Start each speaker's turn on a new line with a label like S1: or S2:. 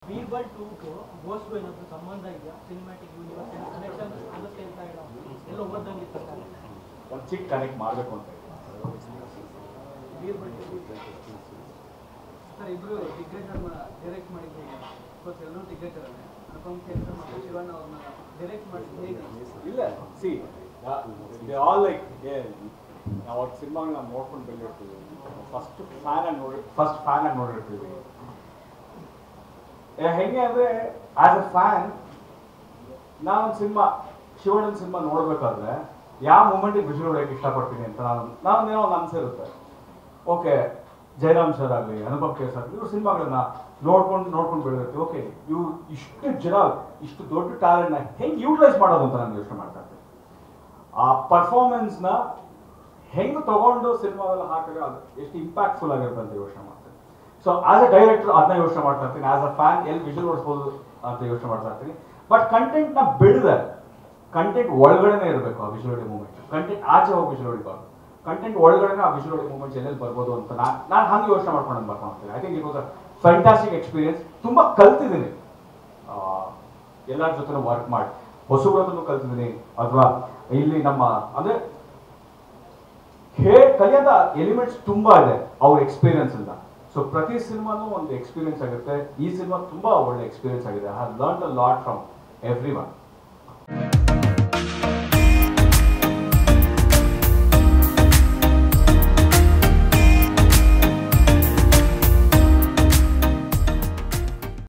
S1: ಬೀರ್ಬಲ್ ಟೂಗೂ ಗೋಸ್ಗೂ ಏನಾದ್ರು ಸಂಬಂಧ ಇದೆಯಾ ಸಿನಿಮ್ಯಾಟಿಕ್ ಯೂನಿವರ್ಸ್ ಕನೆಕ್ಷನ್ ಆಗುತ್ತೆ ಅಂತ ಹೇಳೋ ಎಲ್ಲ ಓದ್ದಂಗೆ ಇತ್ತು ಸರ್
S2: ಒಂದು ಚಿಕ್ಕ ಕನೆಕ್ಟ್ ಮಾಡಬೇಕು ಅಂತ ಇದೆ.
S1: ಬೀರ್ಬಲ್ ಟೂ ಸರ್ ಇಬ್ರು ದಿಗ್ಗಜರನ್ನ ಡೈರೆಕ್ಟ್ ಮಾಡಿದ್ದು ಹೇಗೆ ಬಿಕಾಸ್ ಎಲ್ಲರೂ ದಿಗ್ಗಜರನ್ನೇ ಅನುಪಮ್ ಖೇರ್ ಮತ್ತು ಶಿವಣ್ಣ ಅವ್ರನ್ನ ಡೈರೆಕ್ಟ್ ಮಾಡಿದ್ದು ಹೇಗೆ
S2: ಇಲ್ಲ ಸಿ ಆಲ್ ಲೈಕ್ ನಾವು ಅವ್ರ ಸಿನಿಮಾಗಳನ್ನ ನೋಡ್ಕೊಂಡು ಬೆಳೆದಿರ್ತೀವಿ ಫಸ್ಟ್ ಫ್ಯಾನ್ ಆಗಿ ನೋಡಿ ಫಸ್ಟ್ ಫ್ಯಾನ್ ಆಗಿ ನೋಡಿರ್ತೀವಿ ಏ, ಹೆಂಗೆ ಅಂದ್ರೆ ಆಸ್ ಅ ಫ್ಯಾನ್ ನಾನೊಂದು ಸಿನಿಮಾ ಶಿವಣ್ಣನ ಸಿನಿಮಾ ನೋಡ್ಬೇಕಾದ್ರೆ ಯಾವ ಮೂಮೆಂಟಿಗೆ ವಿಜುವಲ್ ಹೊಡೆಯಕ್ಕೆ ಇಷ್ಟಪಡ್ತೀನಿ ಅಂತ ನಾನು ನಾನೇನೋ ಒಂದು ಅನ್ಸಿರುತ್ತೆ ಓಕೆ ಜಯರಾಮ್ ಸರ್ ಆಗಲಿ ಅನುಪಮ್ ಖೇರ್ ಸರ್ ಇವ್ರ ಸಿನಿಮಾಗಳನ್ನ ನೋಡ್ಕೊಂಡು ನೋಡ್ಕೊಂಡು ಬೆಳೆದಿರ್ತೀವಿ ಓಕೆ ಇವ್ರು ಇಷ್ಟು ಜನ ಇಷ್ಟು ದೊಡ್ಡ ಟ್ಯಾಲೆಂಟ್ನ ಹೆಂಗೆ ಯೂಟಿಲೈಸ್ ಮಾಡೋದು ಅಂತ ನಾನು ಯೋಚನೆ ಮಾಡ್ತಾ ಇರ್ತೀನಿ ಆ ಪರ್ಫಾರ್ಮೆನ್ಸ್ನ ಹೆಂಗೆ ತಗೊಂಡು ಸಿನಿಮಾವೆಲ್ಲ ಹಾಕಿದ್ರೆ ಅದು ಎಷ್ಟು ಇಂಪ್ಯಾಕ್ಟ್ಫುಲ್ ಆಗಿರುತ್ತೆ ಅಂತ ಯೋಚನೆ ಮಾಡ್ತೀನಿ ಸೊ ಆಸ್ ಅ ಡೈರೆಕ್ಟರ್ ಅದನ್ನ ಯೋಚನೆ ಮಾಡ್ತಾ ಇರ್ತೀನಿ ಆಸ್ ಅ ಫ್ಯಾನ್ ಎಲ್ಲಿ ವಿಜುವಲ್ ಓಡಿಸ್ಬೋದು ಅಂತ ಯೋಚನೆ ಮಾಡ್ತಾ ಇರ್ತೀನಿ ಬಟ್ ಕಂಟೆಂಟ್ನ ಬೆಳೆದ ಕಂಟೆಂಟ್ ಒಳಗಡೆನೇ ಇರಬೇಕು ಆ ವಿಜುವಲ್ ಮೂಮೆಂಟ್ ಕಂಟೆಂಟ್ ಆಚೆ ಹೋಗಿ ವಿಜುವಲ್ ಹೊಡಿಬಾರ್ದು ಕಂಟೆಂಟ್ ಒಳಗಡೆನೇ ಆ ವಿಜುವಲ್ ಮೂಮೆಂಟ್ಸ್ ಎಲ್ಲೆಲ್ಲಿ ಬರ್ಬೋದು ಅಂತ ನಾನು ನಾನು ಹಂಗೆ ಯೋಚನೆ ಮಾಡ್ಕೊಂಡು ಬರ್ಕೊಂಡು ಹೋಗ್ತೀನಿ I think it was a fantastic experience ತುಂಬ ಕಲ್ತಿದ್ದೀನಿ ಎಲ್ಲರ ಜೊತೆ ವರ್ಕ್ ಮಾಡಿ ಹೊಸಬ್ರ ಹತ್ರನೂ ಕಲ್ತಿದ್ದೀನಿ ಅಥವಾ ಇಲ್ಲಿ ನಮ್ಮ ಅಂದ್ರೆ ಹೇ ಕಲಿಯೋದ ಎಲಿಮೆಂಟ್ಸ್ ತುಂಬಾ ಇದೆ ಅವ್ರ ಎಕ್ಸ್ಪೀರಿಯನ್ಸ್ ಇಂದ ಸೊ ಪ್ರತಿ ಸಿನಿಮಾನು ಒಂದು ಎಕ್ಸ್ಪೀರಿಯನ್ಸ್ ಆಗುತ್ತೆ ಈ ಸಿನಿಮಾ ತುಂಬಾ ಒಳ್ಳೆ ಎಕ್ಸ್ಪೀರಿಯನ್ಸ್ ಆಗಿದೆ I have learn a lot from every one